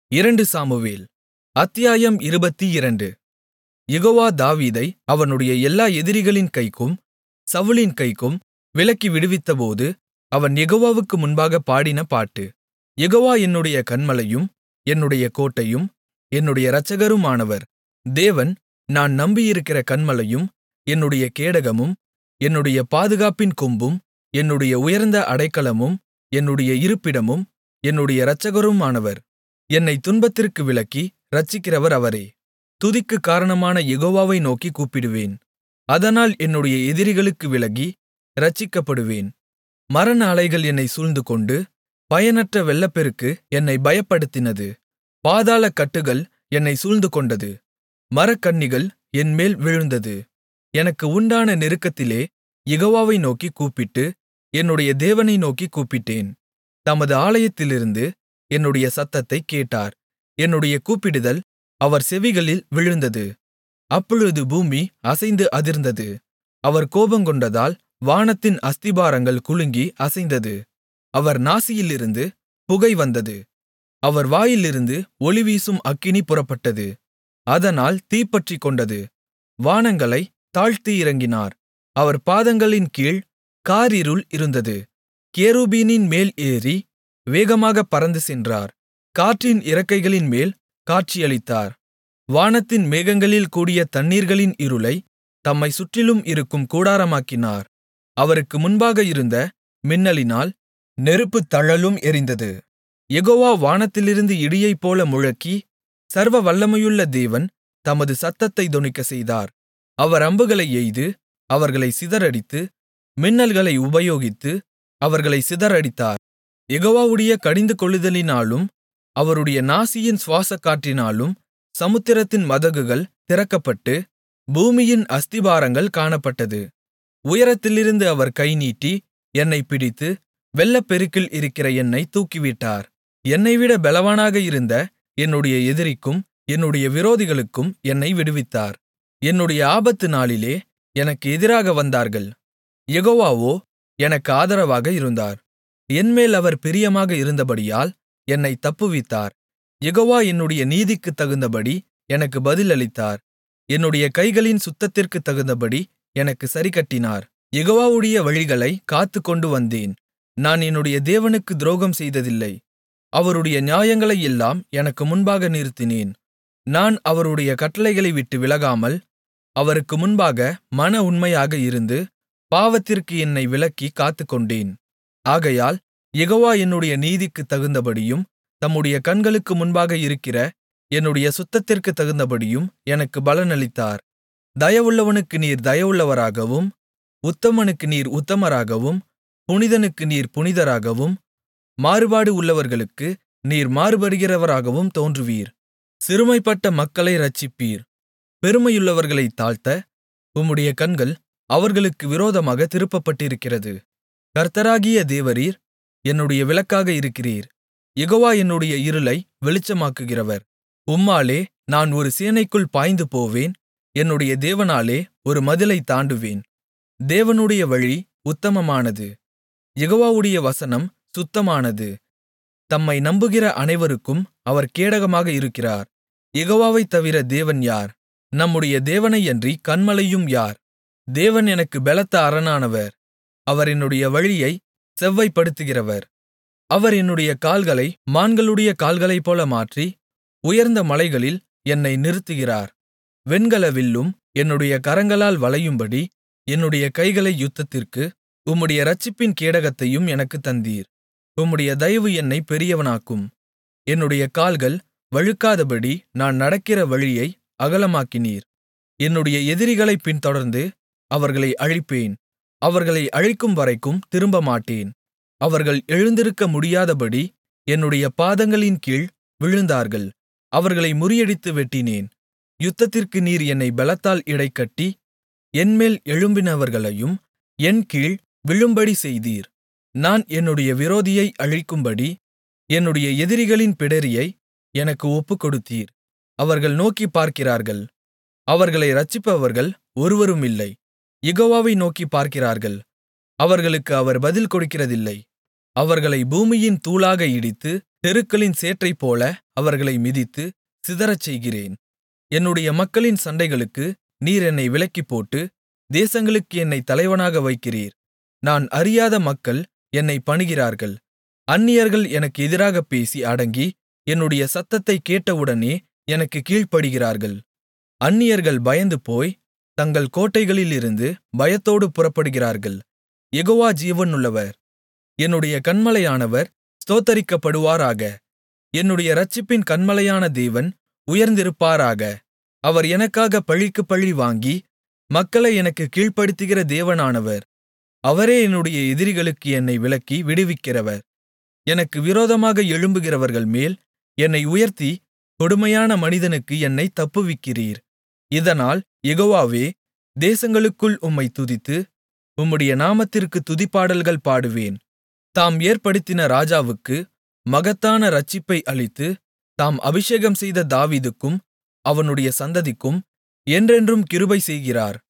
இரண்டு சாமுவேல் அத்தியாயம் இருபத்திரண்டு யெகோவா தாவீதை அவனுடைய எல்லா எதிரிகளின் கைக்கும் சவுலின் கைக்கும் விலக்கி விடுவித்தபோது அவன் யெகோவாவுக்கு முன்பாகப் பாடின பாட்டு யெகோவா என்னுடைய கன்மலையும் என்னுடைய கோட்டையும் என்னுடைய இரட்சகருமானவர் தேவன் நான் நம்பியிருக்கிற கன்மலையும் என்னுடைய கேடகமும் என்னுடைய பாதுகாப்பின் கொம்பும் என்னுடைய உயர்ந்த அடைக்கலமும் என்னுடைய இருப்பிடமும் என்னுடைய இரட்சகருமானவர் என்னைத் துன்பத்திற்கு விலக்கி இரட்சிக்கிறவர் அவரே துதிக்குக் காரணமான யெகோவாவை நோக்கிக் கூப்பிடுவேன் அதனால் என்னுடைய எதிரிகளுக்கு விலகி இரட்சிக்கப்படுவேன் மரண அலைகள் என்னைச் சூழ்ந்துகொண்டு பயனற்ற வெள்ளப்பெருக்கு என்னைப் பயப்படுத்தினது பாதாளக் கட்டுகள் என்னைச் சூழ்ந்துகொண்டது மரக்கண்ணிகள் என்மேல் விழுந்தது எனக்கு உண்டான நெருக்கத்திலே யெகோவாவை நோக்கிக் கூப்பிட்டு என்னுடைய தேவனை நோக்கிக் கூப்பிட்டேன் தமது ஆலயத்திலிருந்து என்னுடைய சத்தத்தைக் கேட்டார் என்னுடைய கூப்பிடுதல் அவர் செவிகளில் விழுந்தது அப்பொழுது பூமி அசைந்து அதிர்ந்தது அவர் கோபங்கொண்டதால் வானத்தின் அஸ்திபாரங்கள் குலுங்கி அசைந்தது அவர் நாசியிலிருந்து புகை வந்தது அவர் வாயிலிருந்து ஒளிவீசும் அக்கினி புறப்பட்டது அதனால் தீப்பற்றிக்கொண்டது வானங்களைத் தாழ்த்தி இறங்கினார் அவர் பாதங்களின் கீழ் காரிருள் இருந்தது கேருபீனின் மேல் ஏறி வேகமாகப் பறந்து சென்றார் காற்றின் இறக்கைகளின்மேல் காட்சியளித்தார் வானத்தின் மேகங்களில் கூடிய தண்ணீர்களின் இருளை தம்மைச் சுற்றிலும் இருக்கும் கூடாரமாக்கினார் அவருக்கு முன்பாக இருந்த மின்னலினால் நெருப்புத் தழலும் எரிந்தது யெகோவா வானத்திலிருந்து இடியைப்போல முழக்கி சர்வ வல்லமையுள்ள தேவன் தமது சத்தத்தைத் தொனிக்கச் செய்தார் அவர் அம்புகளை எய்து அவர்களைச் சிதறடித்து மின்னல்களை உபயோகித்து அவர்களைச் சிதறடித்தார் யெகோவாவுடைய கடிந்துகொள்ளுதலினாலும் அவருடைய நாசியின் சுவாசக்காற்றினாலும் சமுத்திரத்தின் மதகுகள் திறக்கப்பட்டு பூமியின் அஸ்திபாரங்கள் காணப்பட்டது உயரத்திலிருந்து அவர் கை நீட்டி என்னைப் பிடித்து வெள்ளப்பெருக்கில் இருக்கிற என்னைத் தூக்கிவிட்டார் என்னைவிட பெலவானாக இருந்த என்னுடைய எதிரிக்கும் என்னுடைய விரோதிகளுக்கும் என்னை விடுவித்தார் என்னுடைய ஆபத்து நாளிலே எனக்கு எதிராக வந்தார்கள் யெகோவாவோ எனக்கு ஆதரவாக இருந்தார் என்மேல் அவர் பிரியமாக இருந்தபடியால் என்னைத் தப்புவித்தார் யெகோவா என்னுடைய நீதிக்குத் தகுந்தபடி எனக்கு பதிலளித்தார் என்னுடைய கைகளின் சுத்தத்திற்குத் தகுந்தபடி எனக்குச் சரிக்கட்டினார் யெகோவாவுடைய வழிகளைக் காத்துக்கொண்டு வந்தேன் நான் என்னுடைய தேவனுக்கு துரோகம் செய்ததில்லை அவருடைய நியாயங்களையெல்லாம் எனக்கு முன்பாக நிறுத்தினேன் நான் அவருடைய கட்டளைகளை விட்டு விலகாமல் அவருக்கு முன்பாக மன உண்மையாக இருந்து பாவத்திற்கு என்னை விலக்கி காத்துக்கொண்டேன் ஆகையால் யெகோவா என்னுடைய நீதிக்குத் தகுந்தபடியும் தம்முடைய கண்களுக்கு முன்பாக இருக்கிற என்னுடைய சுத்தத்திற்குத் தகுந்தபடியும் எனக்கு பலனளித்தார் தயவுள்ளவனுக்கு நீர் தயவுள்ளவராகவும் உத்தமனுக்கு நீர் உத்தமராகவும் புனிதனுக்கு நீர் புனிதராகவும் மாறுபாடு உள்ளவர்களுக்கு நீர் மாறுபடுகிறவராகவும் தோன்றுவீர் சிறுமைப்பட்ட மக்களை இரட்சிப்பீர் பெருமையுள்ளவர்களைத் தாழ்த்த உம்முடைய கண்கள் அவர்களுக்கு விரோதமாக திருப்பப்பட்டிருக்கிறது கர்த்தராகிய தேவரீர் என்னுடைய விளக்காக இருக்கிறீர் யெகோவா என்னுடைய இருளை வெளிச்சமாக்குகிறவர் உம்மாலே நான் ஒரு சேனைக்குள் பாய்ந்து போவேன் என்னுடைய தேவனாலே ஒரு மதிலைத் தாண்டுவேன் தேவனுடைய வழி உத்தமமானது யெகோவாவுடைய வசனம் சுத்தமானது தம்மை நம்புகிற அனைவருக்கும் அவர் கேடகமாக இருக்கிறார் யெகோவாவைத் தவிர தேவன் யார் நம்முடைய தேவனையன்றி கன்மலையும் யார் தேவன் எனக்கு பெலத்த அரணானவர் அவர் என்னுடைய வழியை செவ்வைப்படுத்துகிறவர் அவர் என்னுடைய கால்களை மான்களுடைய கால்களைப்போல மாற்றி உயர்ந்த மலைகளில் என்னை நிறுத்துகிறார் வெண்கல வில்லும் என்னுடைய கரங்களால் வளையும்படி என்னுடைய கைகளை யுத்தத்திற்கு உம்முடைய இரட்சிப்பின் கேடகத்தையும் எனக்குத் தந்தீர் உம்முடைய தயவு என்னை பெரியவனாக்கும் என்னுடைய கால்கள் வழுக்காதபடி நான் நடக்கிற வழியை அகலமாக்கினீர் என்னுடைய எதிரிகளைப் பின்தொடர்ந்து அவர்களை அழிப்பேன் அவர்களை அழிக்கும் வரைக்கும் திரும்பமாட்டேன் அவர்கள் எழுந்திருக்க முடியாதபடி என்னுடைய பாதங்களின் கீழ் விழுந்தார்கள் அவர்களை முறியடித்து வெட்டினேன் யுத்தத்திற்கு நீர் என்னை பலத்தால் இடைக்கட்டி என்மேல் எழும்பினவர்களையும் என் கீழ் விழும்படி செய்தீர் நான் என்னுடைய விரோதியை அழிக்கும்படி என்னுடைய எதிரிகளின் பிடரியை எனக்கு ஒப்புக்கொடுத்தீர் அவர்கள் நோக்கிப் பார்க்கிறார்கள் அவர்களை இரட்சிப்பவர்கள் ஒருவருமில்லை யெகோவாவை நோக்கிப் பார்க்கிறார்கள் அவர்களுக்கு அவர் பதில் கொடுக்கிறதில்லை அவர்களை பூமியின் தூளாக இடித்து தெருக்களின் சேற்றைப்போல அவர்களை மிதித்து சிதறச்செய்கிறேன் என்னுடைய மக்களின் சண்டைகளுக்கு நீர் என்னை விலக்கிப்போட்டு தேசங்களுக்கு என்னைத் தலைவனாக வைக்கிறீர் நான் அறியாத மக்கள் என்னைப் பணிகிறார்கள் அந்நியர்கள் எனக்கு எதிராகப் பேசி அடங்கி என்னுடைய சத்தத்தைக் கேட்டவுடனே எனக்குக் கீழ்ப்படிகிறார்கள் அந்நியர்கள் பயந்துபோய் தங்கள் கோட்டைகளிலிருந்து பயத்தோடு புறப்படுகிறார்கள் யெகோவா ஜீவனுள்ளவர் என்னுடைய கன்மலையானவர் ஸ்தோத்தரிக்கப்படுவாராக என்னுடைய இரட்சிப்பின் கன்மலையான தேவன் உயர்ந்திருப்பாராக அவர் எனக்காக பழிக்கு பழி வாங்கி மக்களை எனக்குக் கீழ்ப்படுத்துகிற தேவனானவர் அவரே என்னுடைய எதிரிகளுக்கு என்னை விலக்கி விடுவிக்கிறவர் எனக்கு விரோதமாக எழும்புகிறவர்கள் மேல் என்னை உயர்த்தி கொடுமையான மனிதனுக்கு என்னைத் தப்புவிக்கிறீர் இதனால் யெகோவாவே தேசங்களுக்குள் உம்மைத் துதித்து உம்முடைய நாமத்திற்கு துதிப்பாடல்கள் பாடுவேன் தாம் ஏற்படுத்தின ராஜாவுக்கு மகத்தான இரட்சிப்பை அளித்து தாம் அபிஷேகம் செய்த தாவீதுக்கும் அவனுடைய சந்ததிக்கும் என்றென்றும் கிருபை செய்கிறார்